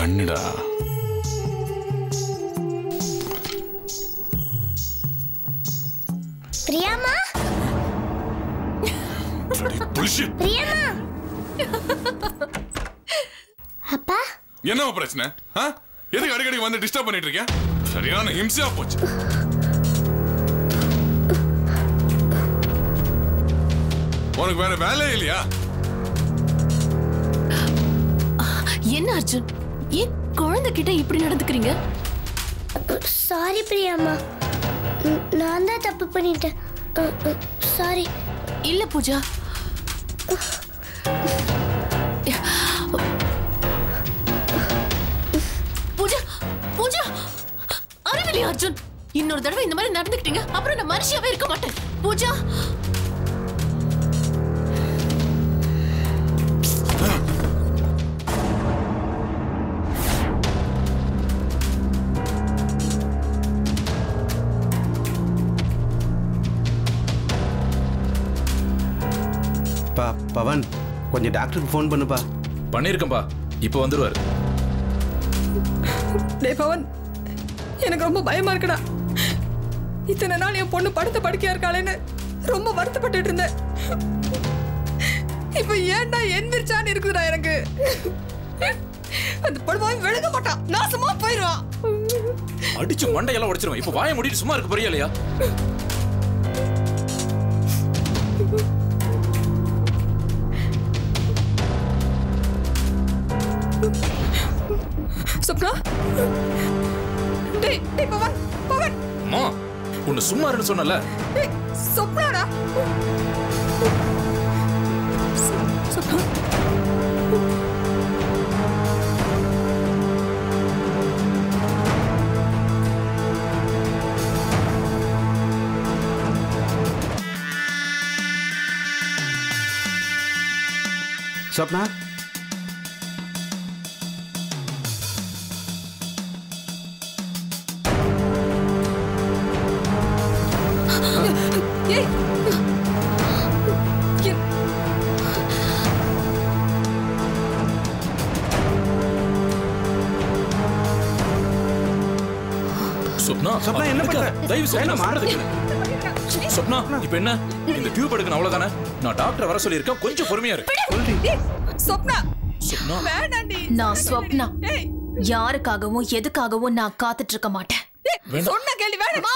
கண்ணுடா பிரியாமா Bloody bullshit. பிரியாமா அப்பா என்னவா பிரச்சனை ஆ? எதுக்கு அடிக்கடி வந்து டிஸ்டர்ப் பண்ணிட்டு இருக்கேன் சரியான ஹிம்சையா போச்சு உனக்கு வேற வேலையே இல்லையா என்ன அர்ஜுன் ஏன் குழந்தைகிட்ட இப்படி நடந்துக்கிறீங்க சாரி பிரியாமா ந- நான் தான் தப்பு பண்ணிட்டேன் சாரி இல்ல பூஜா பூஜா பூஜா அறிவில்லையா அர்ஜுன் இன்னொரு தடவை இந்த மாதிரி நடந்துக்கிட்டீங்க அப்புறம் நான் மனுஷியாவே இருக்க மாட்டேன் பூஜா பா பவன் கொஞ்சம் டாக்டருக்கு ஃபோன் பண்ணுப்பா பண்ணியிருக்கேன்பா இப்போ வந்துருவாரு டேய் பவன் எனக்கு ரொம்ப பயமா இருக்குடா இத்தனை நாள் என் பொண்ணு படுத்த படுக்கையா இருக்காளேன்னு ரொம்ப வருத்தப்பட்டுட்டு இருந்தேன் இப்ப ஏன்டா எந்திரிச்சான்னு இருக்குதுடா எனக்கு அந்த படுவாய் விழுக மாட்டான் நாசமா போயிடுவான் அடிச்சு மண்டையெல்லாம் உடைச்சிருவேன் இப்போ வாயை மூடிட்டு சும்மா இருக்க போறியா இல்லையா சுப்னா டேய் டேய் பவன் பவன் அம்மா உன்னை சும்மா இருன்னு சொன்னல டேய் சொப்னாடா சொப்னா சொப்னா ஏய் என்- சொப்னா சொப்னா, என்ன பண்ற? தயவு செய்து நான் வேணாம்மா. சொல்றதை கேளு. சொப்னா இப்போ என்ன இந்த டியூப் எடுக்கணும் அவ்வளவுதானே நான் டாக்டர் வர சொல்லியிருக்கேன் கொஞ்சம் பொறுமையா இரு ஏய், சொப்னா சொப்னா வேணாண்டி நான் ஸ்வப்னா ஏய் யாருக்காகவும் எதுக்காகவும் நான் காத்துட்டு இருக்க மாட்டேன் ஏய், சொன்ன கேள்வி வேணுமா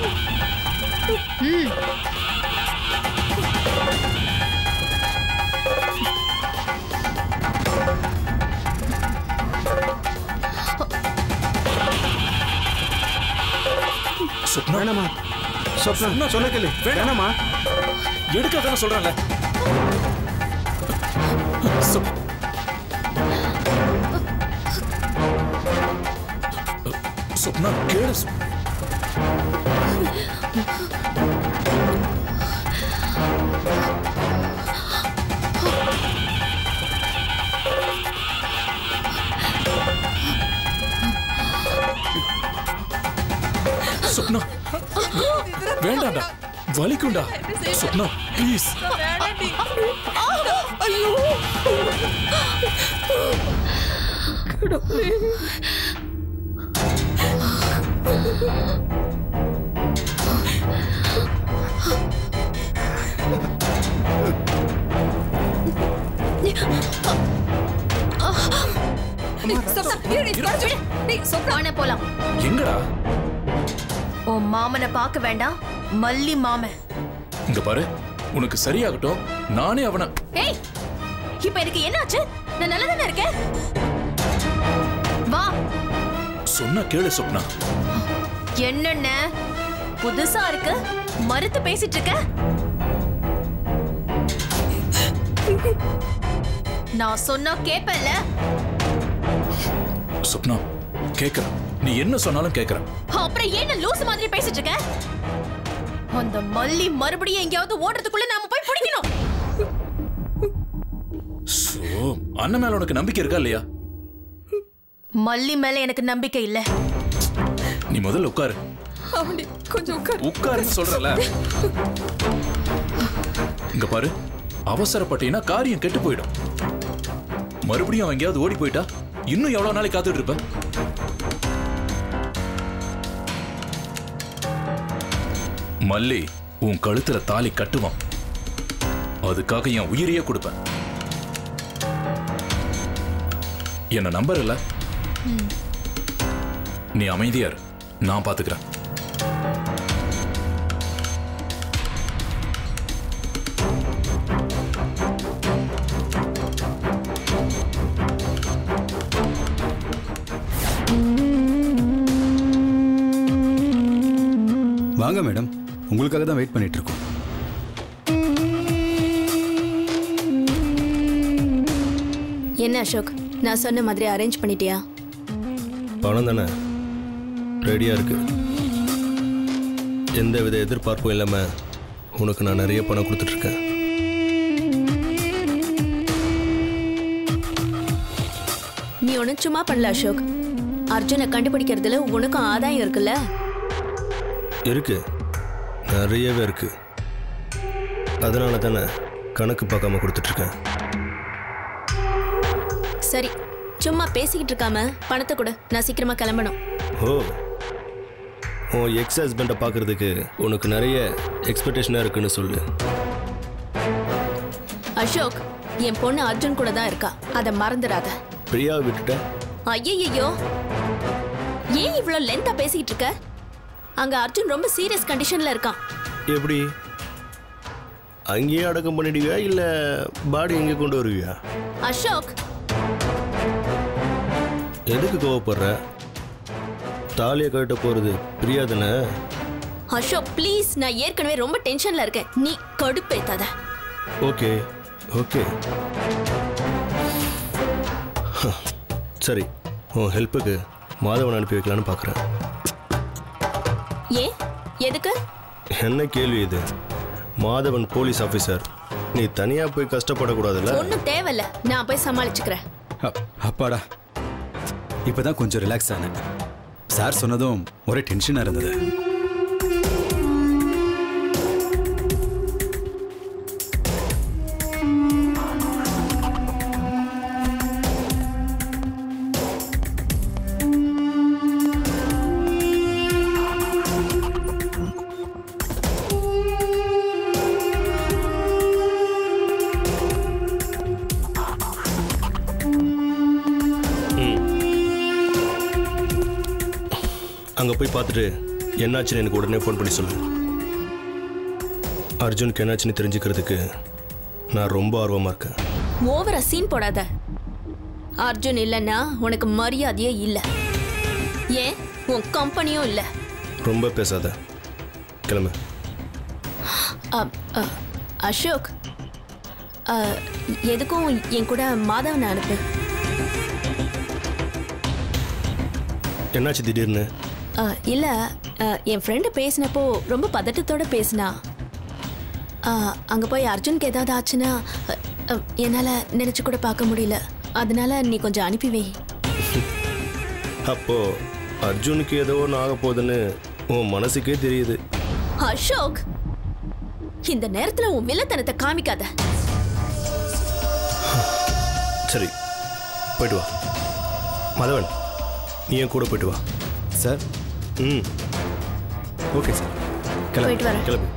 சொப்னா வேணாமா சொப்னா சொன்னா சொல்ல கேளு வேணாம். வேணாமா எடுக்காதானே சொல்றேன்ல சொப்- சொப்னா கேளு சொப்- சொப்னா வேண்டாம்டா வலிக்கும்டா சொப்னா ப்ளீஸ் வேணாண்டி ஐயோ கடவுளே டேய், சொப்னா, இரு, இரு, தொடச்சு விடு. டேய், சொப்னா. வாணே போலாம் எங்கடா உன் மாமனை பார்க்க வேண்டாம் மல்லி மாமன் இங்க பாரு உனக்கு சரியாகட்டும் நானே அவனை ஏய் இப்ப எனக்கு என்னாச்சு நான் நல்லா தானே இருக்கேன் வா சொன்ன கேளு சொப்னா என்னென்ன புதுசா இருக்கு மறுத்து பேசிட்டு இருக்க நான் சொன்னா கேப்பல்ல சொப்னா கேக்குறேன் நீ என்ன சொன்னாலும் கேக்குறேன் அப்புறம் ஏன் லூஸ் மாதிரி பேசிட்டு இருக்க அந்த மல்லி மறுபடியும் எங்கேயாவது ஓடுறதுக்குள்ள நாம போய் பிடிக்கணும் சோ அண்ணன் மேல உனக்கு நம்பிக்கை இருக்கா இல்லையா மல்லி மேல எனக்கு நம்பிக்கை இல்ல நீ முதல்ல உட்காரு ஆமாண்டி, கொஞ்சம் உட்கார் உட்காருன்னு சொல்றல இங்க பாரு அவசரப்பட்டீங்கன்னா காரியம் கெட்டு போயிடும் மறுபடியும் அவன் எங்கேயாவது ஓடி போயிட்டா இன்னும் எவ்வளவு நாளைக்கு காத்துட்டு இருப்ப மல்லி உன் கழுத்துல தாலி கட்டுவான் அதுக்காக என் உயிரையே கொடுப்பேன் என்ன நம்பர் இல்ல நீ அமைதியா இரு நான் பாத்துக்கிறேன் வாங்க மேடம் உங்களுக்காக தான் வெயிட் பண்ணிட்டு இருக்கோம் என்ன அசோக் நான் சொன்ன மாதிரி அரேஞ்ச் பண்ணிட்டியா பணம் தானே ரெடியாக இருக்கு எந்த வித எதிர்பார்ப்பும் இல்லாமல் உனக்கு நான் நிறைய பணம் கொடுத்துட்ருக்கேன் நீ ஒன்றும் சும்மா பண்ணல அசோக் அர்ஜுனை கண்டுபிடிக்கிறதுல உனக்கும் ஆதாயம் இருக்குல்ல இருக்கு நிறையவே இருக்கு அதனால தானே கணக்கு பார்க்காம கொடுத்துட்ருக்கேன் சரி சும்மா பேசிக்கிட்டு இருக்காம பணத்தை கொடு நான் சீக்கிரமா கிளம்பணும் ஓ உன் எக்ஸ் ஹஸ்பண்டை பார்க்கறதுக்கு உனக்கு நிறைய எக்ஸ்பெக்டேஷனாக இருக்குன்னு சொல்லு அசோக் என் பொண்ணு அர்ஜுன் கூட தான் இருக்கா அதை மறந்துடாத பிரியாவை விட்டுட்ட ஐயையோ ஏன் இவ்வளோ லென்த்தா பேசிக்கிட்டு இருக்க அங்க அர்ஜுன் ரொம்ப சீரியஸ் கண்டிஷன்ல இருக்கான் எப்படி அங்கேயே அடக்கம் பண்ணிடுவியா இல்லை பாடி எங்கே கொண்டு வருவியா அசோக் எதுக்கு கோவப்படுற தாலியை கட்ட போகிறது பிரியா தானே அசோக் ப்ளீஸ் நான் ஏற்கனவே ரொம்ப டென்ஷன்ல இருக்கேன் நீ கடுப்பேத்தாத ஓகே ஓகே சரி உன் ஹெல்ப்புக்கு மாதவன் அனுப்பி வைக்கலான்னு பார்க்குறேன் ஏன் எதுக்கு என்ன கேள்வி இது மாதவன் போலீஸ் ஆஃபீஸர் நீ தனியாக போய் கஷ்டப்படக்கூடாதுல்ல ஒன்றும் தேவையில்ல நான் போய் சமாளிச்சுக்கிறேன் அப்- அப்பாடா இப்பதான் கொஞ்சம் ரிலாக்ஸ் ஆனேன் சார் சொன்னதும் ஒரே டென்ஷனா இருந்தது அங்கே போய் பார்த்துட்டு என்னாச்சுன்னு எனக்கு உடனே ஃபோன் பண்ணி சொல்லு அர்ஜுனுக்கு என்னாச்சுன்னு தெரிஞ்சுக்கிறதுக்கு நான் ரொம்ப ஆர்வமாக இருக்கேன் ஓவரா சீன் போடாத அர்ஜுன் இல்லைன்னா உனக்கு மரியாதையே இல்லை ஏன் உன் கம்பெனியும் இல்லை ரொம்ப பேசாத கிளம்பு அ- அ- அசோக் அ, எதுக்கும் என் கூட மாதவனை அனுப்பு என்னாச்சு திடீர்னு அ, இல்ல அ, என் ஃப்ரெண்டு பேசினப்போ ரொம்ப பதட்டத்தோட பேசினா அ, அங்க போய் அர்ஜுனுக்கு ஏதாவது ஆச்சுன்னா அ, அ, என்னால நினைச்சு கூட பார்க்க முடியல அதனால நீ கொஞ்சம் அனுப்பி வை அப்போ அர்ஜுனுக்கு ஏதோ ஒன்று ஆக போகுதுன்னு உன் மனசுக்கே தெரியுது அசோக் இந்த நேரத்துல உன் வில்லத்தனத்தை காமிக்காத சரி போயிட்டு வா மதவன் நீ என் கூட போயிட்டு வா சார் ம் ஓகே சார் கிளம்பு போயிட்டு வரேன் கிளம்பு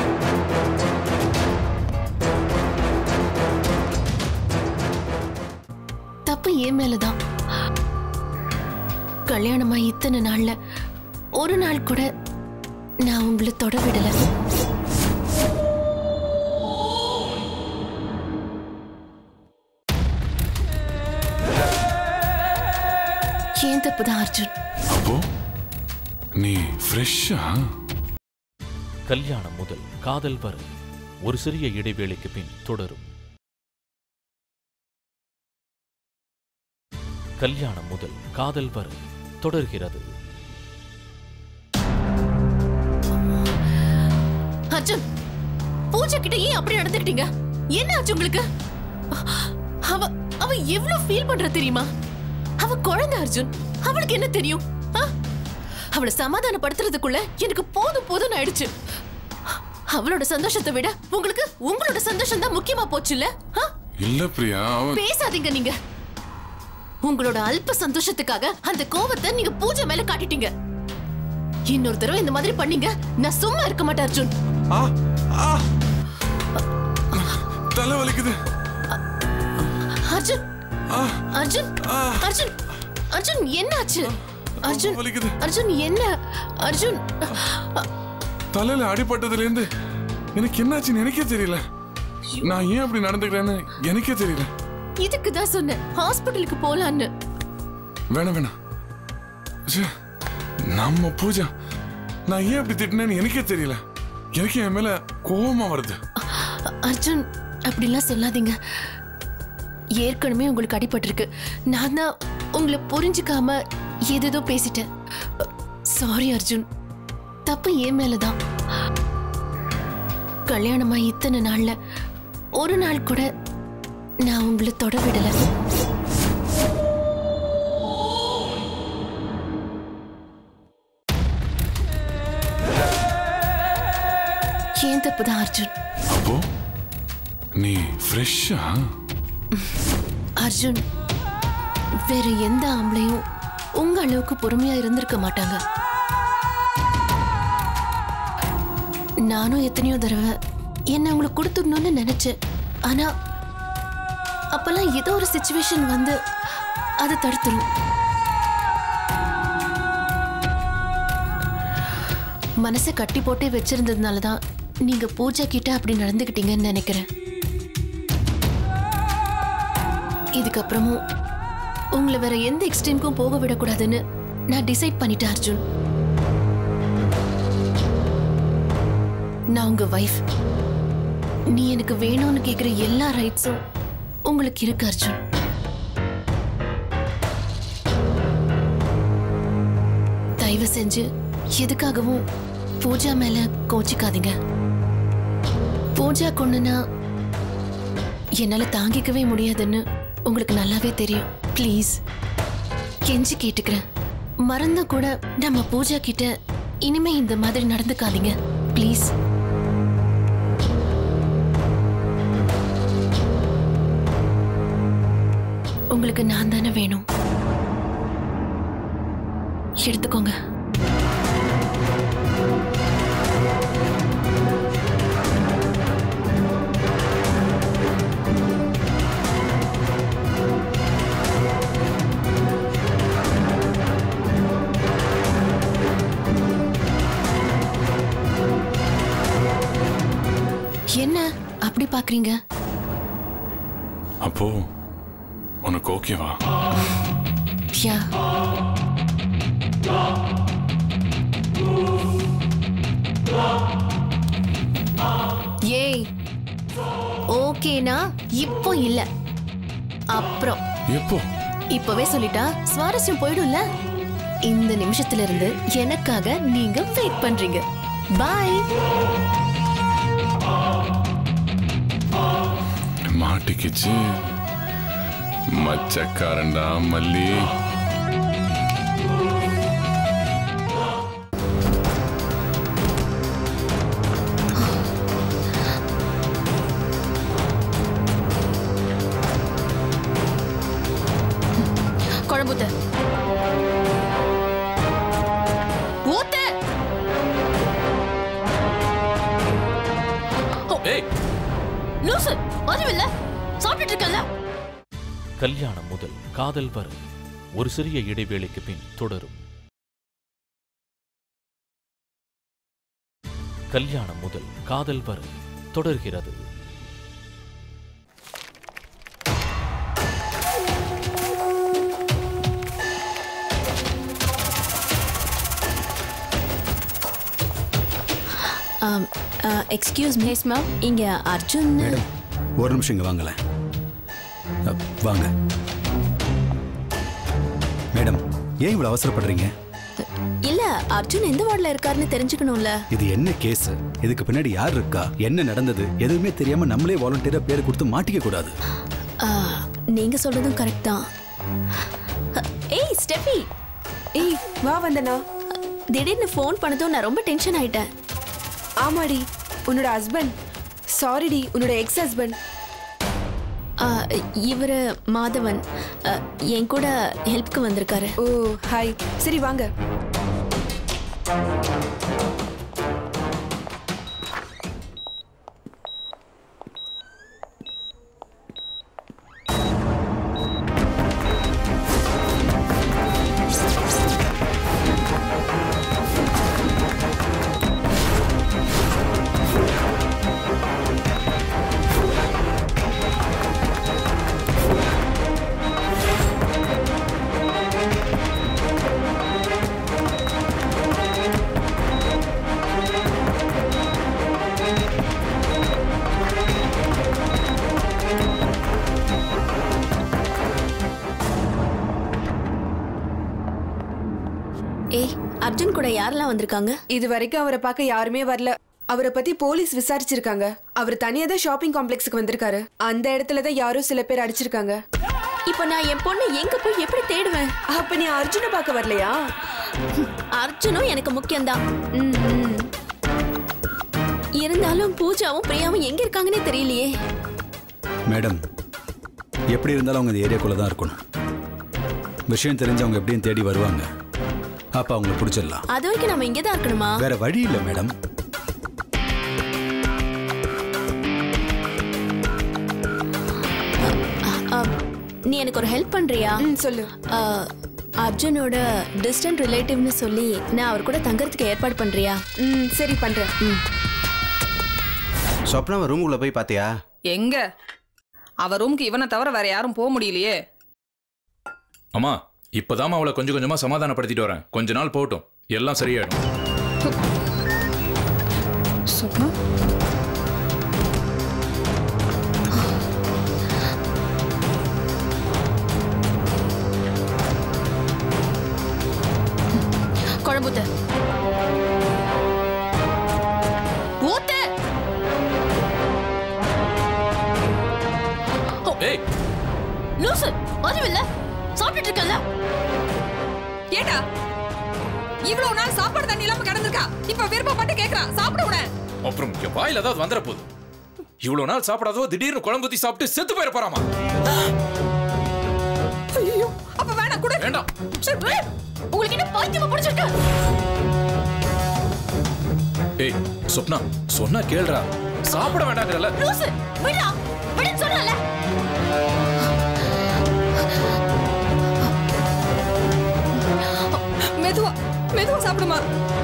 தப்பு ஏன் மேலதான் கல்யாணமா இத்தனை நாள்ல ஒரு நாள் கூட நான் உங்களை தொட விடல ஏன் தப்புதான் அர்ஜுன் அப்போ நீ ஃப்ரெஷ்ஷா கல்யாணம் முதல் காதல் வரை ஒரு சிறிய இடைவேளைக்கு பின் தொடரும் கல்யாணம் முதல் காதல் வரை தொடர்கிறது அர்ஜுன் பூஜா கிட்ட ஏன் அப்படி நடந்துக்கிட்டீங்க என்ன ஆச்சு உங்களுக்கு அவ அவ எவ்வளவு ஃபீல் பண்ற தெரியுமா அவ குழந்தை அர்ஜுன் அவளுக்கு என்ன தெரியும் ஆ? அவளை சமாதானப்படுத்துறதுக்குள்ள எனக்கு போதும் போதும்னு ஆயிடுச்சு அவளோட சந்தோஷத்தை விட உங்களுக்கு உங்களோட சந்தோஷம் தான் முக்கியமா போச்சுல்ல ஆ? இல்ல பிரியா அவன் பேசாதீங்க நீங்க உங்களோட அல்ப சந்தோஷத்துக்காக அந்த கோவத்தை நீங்க பூஜை மேல காட்டிட்டீங்க இன்னொரு தடவை இந்த மாதிரி பண்ணீங்க நான் சும்மா இருக்க மாட்டேன் அர்ஜுன் ஆ ஆ தலை வலிக்குது அர்ஜுன் ஆ அர்ஜுன் ஆ. அர்ஜுன் அர்ஜுன் என்ன ஆச்சு அர்ஜுன் வலிக்குது. அர்ஜுன் என்ன அர்ஜுன் தலையில அடிபட்டதுல இருந்து எனக்கு என்னாச்சுன்னு எனக்கே தெரியல நான் ஏன் அப்படி நடந்துக்கிறேன்னு எனக்கே தெரியல இதுக்கு தான் சொன்னேன் ஹாஸ்பிட்டலுக்கு போலான்னு வேணாம் வேணாம் ச்சே, நம்ம பூஜா நான் ஏன் அப்படி திட்டினேன்னு எனக்கே தெரியல எனக்கு என் மேல கோவமா வருது அ- அர்ஜுன் அப்படிலாம் சொல்லாதீங்க ஏற்கனவே உங்களுக்கு அடிபட்டிருக்கு நான் தான் உங்களை புரிஞ்சுக்காம ஏதேதோ பேசிட்டேன் சாரி அர்ஜுன் தப்பு என் மேலதான் கல்யாணமா இத்தனை நாள்ல ஒரு நாள் கூட நான் உங்களை தொட விடல ஏன் தப்பு தான் அர்ஜுன் அப்போ நீ ஃப்ரெஷ்ஷா அர்ஜுன் வேற எந்த ஆம்பளையும் உங்க அளவுக்கு பொறுமையா இருந்திருக்க மாட்டாங்க நானும் எத்தனையோ தடவை என்ன உங்களுக்கு கொடுத்துடணும்னு நினைச்சேன் ஆனா அப்பெல்லாம் ஏதோ ஒரு சுச்சுவேஷன் வந்து அதை தடுத்துரும் மனசை கட்டி போட்டே வச்சிருந்ததுனால தான் நீங்க பூஜா கிட்ட அப்படி நடந்துக்கிட்டீங்கன்னு நினைக்கிறேன் இதுக்கப்புறமும் உங்களை வேற எந்த எக்ஸ்ட்ரீம்க்கும் போக விடக்கூடாதுன்னு நான் டிசைட் பண்ணிட்டேன் அர்ஜுன் நான் உங்க வைஃப் நீ எனக்கு வேணும்னு கேக்குற எல்லா ரைட்ஸும் உங்களுக்கு இருக்கு அர்ஜுன் தயவு செஞ்சு எதுக்காகவும் பூஜா மேல கோச்சிக்காதீங்க பூஜா கொண்டுனா என்னால தாங்கிக்கவே முடியாதுன்னு உங்களுக்கு நல்லாவே தெரியும் ப்ளீஸ் கெஞ்சி கேட்டுக்கிறேன் மறந்த கூட நம்ம பூஜா கிட்ட இனிமே இந்த மாதிரி நடந்துக்காதீங்க ப்ளீஸ் உங்களுக்கு நான் தானே வேணும் எடுத்துக்கோங்க என்ன அப்படி பாக்குறீங்க அப்போ உனக்கு ஓகேவா யா ஏய் ஓகேனா இப்போ இல்ல அப்புறம் எப்போ இப்பவே சொல்லிட்டா சுவாரஸ்யம் போயிடும்ல இந்த நிமிஷத்துல இருந்து எனக்காக நீங்க வெயிட் பண்றீங்க பாய் மாட்டிக்கிச்சு மச்சக்காரண்டா மல்லி குழம்புத்த ஊத்து ஏய் லூசு அறிவில்ல சாப்பிட்டுட்டு இருக்கல கல்யாணம் முதல் காதல் வரை ஒரு சிறிய இடைவேளைக்கு பின் தொடரும் கல்யாணம் முதல் காதல் வரை தொடர்கிறது எக்ஸ்கியூஸ் மிஸ் மேம் இங்க அர்ஜுன் மேடம் ஒரு நிமிஷம் இங்கே வாங்கலேன் அ, வாங்க மேடம் ஏன் இவ்வளோ அவசரப்படுறீங்க இல்ல அர்ஜுன் எந்த வார்டில் இருக்காருன்னு தெரிஞ்சுக்கணும்ல இது என்ன கேஸ் இதுக்கு பின்னாடி யார் இருக்கா என்ன நடந்தது எதுவுமே தெரியாம நம்மளே வாலண்டியரா பேர் கொடுத்து மாட்டிக்க கூடாது ஆ, நீங்க சொல்றதும் கரெக்ட் தான் ஏய் ஸ்டெஃபி ஏய் வா வந்தனா திடீர்னு ஃபோன் பண்ணதும் நான் ரொம்ப டென்ஷன் ஆயிட்டேன் ஆமாடி உன்னோட ஹஸ்பண்ட் சாரிடி உன்னோட எக்ஸ் ஹஸ்பண்ட் இவர் மாதவன் ஆ, என் கூட ஹெல்ப்க்கு வந்திருக்காரு ஓ ஹாய் சரி வாங்க ஏய் அர்ஜுன் கூட யாரெல்லாம் வந்திருக்காங்க இது வரைக்கும் அவரை பார்க்க யாருமே வரல அவரை பத்தி போலீஸ் விசாரிச்சிருக்காங்க அவர் தனியா தான் ஷாப்பிங் காம்ப்ளெக்ஸுக்கு வந்திருக்காரு அந்த இடத்துல தான் யாரோ சில பேர் அடிச்சிருக்காங்க இப்போ நான் என் பொண்ணு எங்க போய் எப்படி தேடுவேன் அப்ப நீ அர்ஜுனை பார்க்க வரலையா அர்ஜுனும் எனக்கு முக்கியம்தான் ம், ம். இருந்தாலும் பூஜாவும் பிரியாவும் எங்க இருக்காங்கன்னே தெரியலையே மேடம் எப்படி இருந்தாலும் அவங்க இந்த ஏரியாக்குள்ளே தான் இருக்கணும் விஷயம் தெரிஞ்சு அவங்க எப்படியும் தேடி வருவாங்க அப்போ அவங்கள பிடிச்சிடலாம் அது வரைக்கும் நம்ம இங்கே தான் இருக்கணுமா வேற வழி இல்லை மேடம் அ, நீ எனக்கு ஒரு ஹெல்ப் பண்றியா ம் சொல்லு அ, அர்ஜுனோட டிஸ்டன்ட் ரிலேட்டிவ்னு சொல்லி நான் அவர் கூட தங்கறதுக்கு ஏற்பாடு பண்றியா ம் சரி பண்றேன் சொப்னாவை ரூமுக்குள்ளே போய் பார்த்தியா எங்க அவ ரூமுக்கு இவனை தவிர வேற யாரும் போக முடியலையே அம்மா இப்பதாம்மா அவளை கொஞ்சம் கொஞ்சமா சமாதானப்படுத்திட்டு வரேன் கொஞ்ச நாள் போகட்டும் எல்லாம் சரியாயிடும் சொன்னா குழம்புத்த ஊத்து ஏய் லூசு அறிவில்ல சாப்பிட்டுட்டு இருக்கல ஏண்டா இவ்வளவு நாள் சாப்பாடு தண்ணி இல்லாம கிடந்திருக்கா இப்ப விருப்பப்பட்டு கேக்குறான் சாப்பிட விட அப்புறம் இங்க வாயில ஏதாவது வந்துட போகுது இவ்வளவு நாள் சாப்பிடாதோ திடீர்னு குழம்பு ஊத்தி சாப்பிட்டு செத்து போயிட போறாமா ஐயோ அப்ப வேணாம் கூட வேண்டாம் உங்களுக்கு என்ன பைத்தியமா பிடிச்சிருக்கு ஏய் சொப்னா சொன்னா கேளுடா சாப்பிட வேண்டாங்கிறல்ல லூசு விடா விடுன்னு சொல்லல மெதுவா மெதுவா சாப்பிடுமா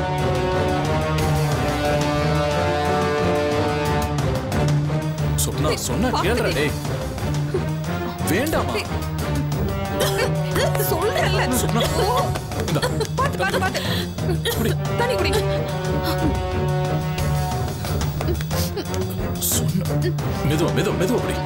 சொப்னா சொன்னா கேளுடா டேய் வேண்டாமா சொல்றேன்ல சொப்னா இந்தா, பாத்து பாத்து பாத்து குடி தண்ணி குடி சொன்ன மெதுவா மெதுவா மெதுவா குடி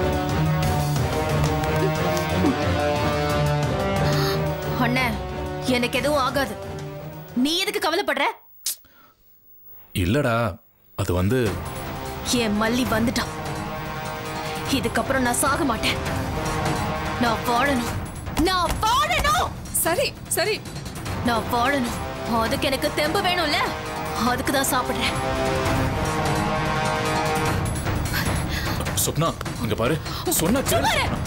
அண்ணே எனக்கு எதுவும் ஆகாது நீ எதுக்கு கவலைப்படுற இல்லடா அது வந்து என் மல்லி வந்துட்டான் இதுக்கப்புறம் நான் சாக மாட்டேன் நான் வாழணும் நான் வாழணும் சரி சரி நான் வாழணும் அதுக்கு எனக்கு தெம்பு வேணும்ல அதுக்கு தான் சாப்பிடுறேன் சொப்னா இங்க பாரு சொன்னா கேளு சும்மாரு. சொப்னா.